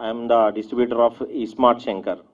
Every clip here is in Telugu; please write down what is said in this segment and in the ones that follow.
I'm the distributor of iSmart Shankar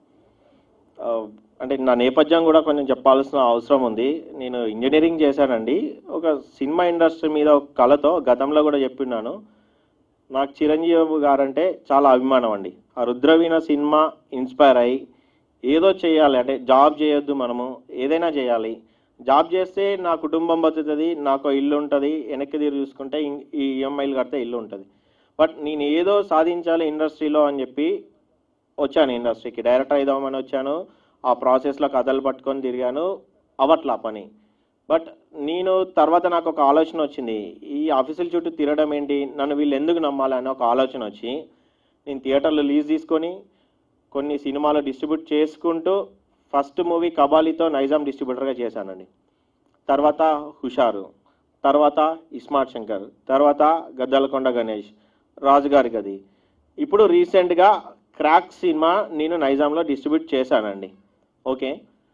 అంటే నా నేపథ్యం కూడా కొంచెం చెప్పాల్సిన అవసరం ఉంది నేను ఇంజనీరింగ్ చేశానండి ఒక సినిమా ఇండస్ట్రీ మీద ఒక కళతో గతంలో కూడా చెప్పిన్నాను నాకు చిరంజీవి గారంటే చాలా అభిమానం అండి ఆ రుద్రవీణ సినిమా ఇన్స్పైర్ అయ్యి ఏదో చేయాలి అంటే జాబ్ చేయొద్దు మనము ఏదైనా చేయాలి జాబ్ చేస్తే నా కుటుంబం బతుకుతుంది నాకు ఇల్లు ఉంటుంది వెనక్కి తిరిగి చూసుకుంటే ఇం- ఈ ఈఎంఐలు కడితే ఇల్లు ఉంటుంది బట్ నేను ఏదో సాధించాలి ఇండస్ట్రీలో అని చెప్పి వచ్చాను ఇండస్ట్రీకి డైరెక్టర్ అయిదామని వచ్చాను ఆ ప్రాసెస్లో కథలు పట్టుకొని తిరిగాను అవట్లా పని బట్ నేను తర్వాత నాకు ఒక ఆలోచన వచ్చింది ఈ ఆఫీసుల చుట్టూ తిరగడం ఏంటి నన్ను వీళ్ళు ఎందుకు నమ్మాలి అని ఒక ఆలోచన వచ్చి నేను థియేటర్లో లీజ్ తీసుకొని కొన్ని సినిమాలు డిస్ట్రిబ్యూట్ చేసుకుంటూ ఫస్ట్ మూవీ కబాలీతో నైజాం డిస్ట్రిబ్యూటర్గా చేశానండి తర్వాత హుషారు తర్వాత ఇస్మార్ట్ శంకర్ తర్వాత గద్దలకొండ గణేష్ రాజుగారి గది ఇప్పుడు రీసెంట్గా క్రాక్ సినిమా నేను నైజాంలో డిస్ట్రిబ్యూట్ చేశానండి ఓకే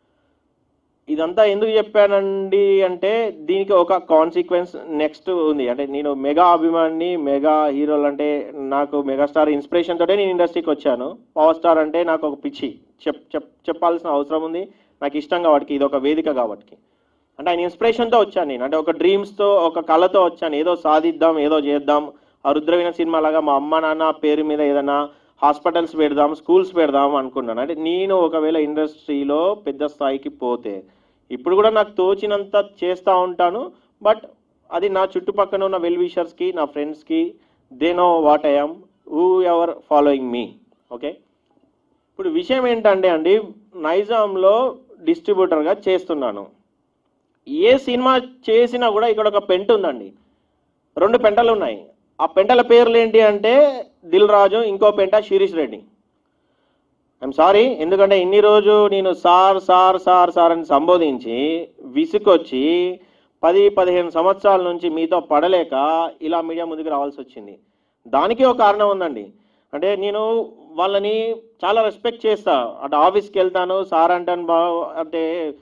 ఇదంతా ఎందుకు చెప్పానండి అంటే దీనికి ఒక కాన్సిక్వెన్స్ నెక్స్ట్ ఉంది అంటే నేను మెగా అభిమాని మెగా హీరోలు అంటే నాకు మెగాస్టార్ ఇన్స్పిరేషన్ తోటే నేను ఇండస్ట్రీకి వచ్చాను పవర్ స్టార్ అంటే నాకు ఒక పిచ్చి చెప్ చెప్ చెప్పాల్సిన అవసరం ఉంది నాకు ఇష్టం కాబట్టి ఇది ఒక వేదిక కాబట్టి అంటే ఆయన ఇన్స్పిరేషన్తో వచ్చాను నేను అంటే ఒక డ్రీమ్స్తో ఒక కళతో వచ్చాను ఏదో సాధిద్దాం ఏదో చేద్దాం ఆ రుద్రవీణ సినిమా లాగా మా అమ్మ నాన్న పేరు మీద ఏదైనా హాస్పిటల్స్ పెడదాం స్కూల్స్ పెడదాం అనుకున్నాను అంటే నేను ఒకవేళ ఇండస్ట్రీలో పెద్ద స్థాయికి పోతే ఇప్పుడు కూడా నాకు తోచినంత చేస్తూ ఉంటాను బట్ అది నా చుట్టుపక్కల ఉన్న వెల్ విషర్స్కి నా ఫ్రెండ్స్కి they know what I'm whoever following me okay ఇప్పుడు విషయం ఏంటంటే అండి నైజాంలో డిస్ట్రిబ్యూటర్గా చేస్తున్నాను ఏ సినిమా చేసినా కూడా ఇక్కడ ఒక పెంట ఉందండి రెండు పెంటలు ఉన్నాయి ఆ పెంటల పేర్లు ఏంటి అంటే దిల్ రాజు ఇంకో పెంట శిరీష్ రెడ్డి ఐఎమ్ సారీ ఎందుకంటే ఇన్ని రోజు నేను సార్ సార్ సార్ సార్ అని సంబోధించి విసుకొచ్చి పది పదిహేను సంవత్సరాల నుంచి మీతో పడలేక ఇలా మీడియా ముందుకు రావాల్సి వచ్చింది దానికి ఒక కారణం ఉందండి అంటే నేను వాళ్ళని చాలా రెస్పెక్ట్ చేస్తా అంటే ఆఫీస్కి వెళ్తాను సార్ అంటాను బా అంటే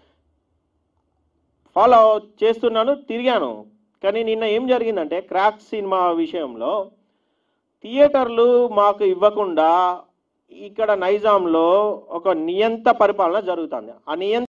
ఫాలో చేస్తున్నాను తిరిగాను కానీ నిన్న ఏం జరిగిందంటే క్రాక్ సినిమా విషయంలో థియేటర్లు మాకు ఇవ్వకుండా ఇక్కడ నైజాంలో ఒక నియంత పరిపాలన జరుగుతుంది ఆ నియంత